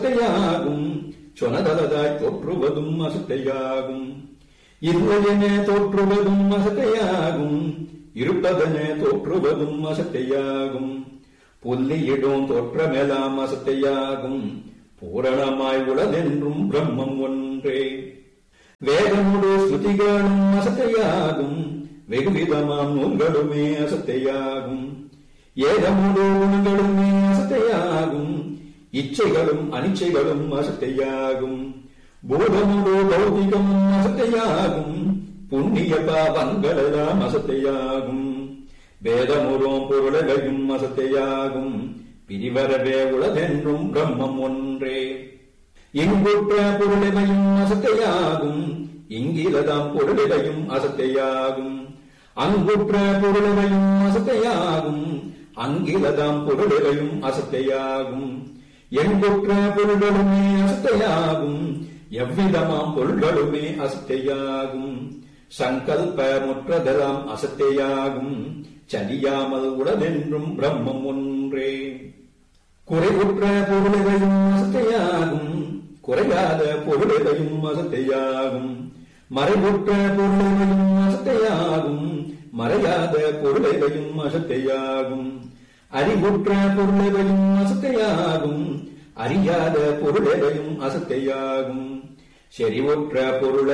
அசத்தையாகும் சொனதலதாய் தோற்றுவதும் அசத்தையாகும் இல்லையென தோற்றுவதும் அசத்தையாகும் இருப்பதென தோற்றுவதும் அசத்தையாகும் புல்லியிடும் தோற்றமெல்லாம் அசத்தையாகும் பூரணமாய் உளதென்றும் பிரம்மம் ஒன்றே வேதமுடு ஸ்ருதிகளும் அசத்தையாகும் வெகுவிதமாம் நூல்களுமே அசத்தையாகும் ஏதமுடு குணங்களுமே அசத்தையாகும் இச்சைகளும் அனிச்சைகளும் அசத்தையாகும் பூதமுடு பௌதிகமும் அசத்தையாகும் புண்ணிய பாவங்களெல்லாம் அசத்தையாகும் வேதமுறும் பொருளகையும் அசத்தையாகும் பிரிவரவே உளதென்றும் பிரம்மம் ஒன்றே இங்குற்ற பொருளிவையும் அசத்தையாகும் இங்கிலதாம் பொருளிவையும் அசத்தையாகும் அங்குற்ற பொருளிவையும் அசத்தையாகும் அங்கிலதாம் பொருளிவையும் அசத்தையாகும் எங்குற்ற பொருள்களுமே அசத்தையாகும் எவ்விதமாம் பொருள்களுமே அசத்தையாகும் சங்கல்ப முற்றதெல்லாம் அசத்தையாகும் சலியாமல் உடனென்றும் பிரம்மம் ஒன்றே குறைவுற்ற பொருளையும் அசத்தையாகும் குறையாத பொருளையும் அசத்தையாகும் மறைவுற்ற பொருளையும் அசத்தையாகும் மறையாத பொருளையும் அசத்தையாகும் அறிவுற்ற பொருளையும் அசத்தையாகும் அறியாத பொருளையும் அசத்தையாகும் செறிவுற்ற பொருளை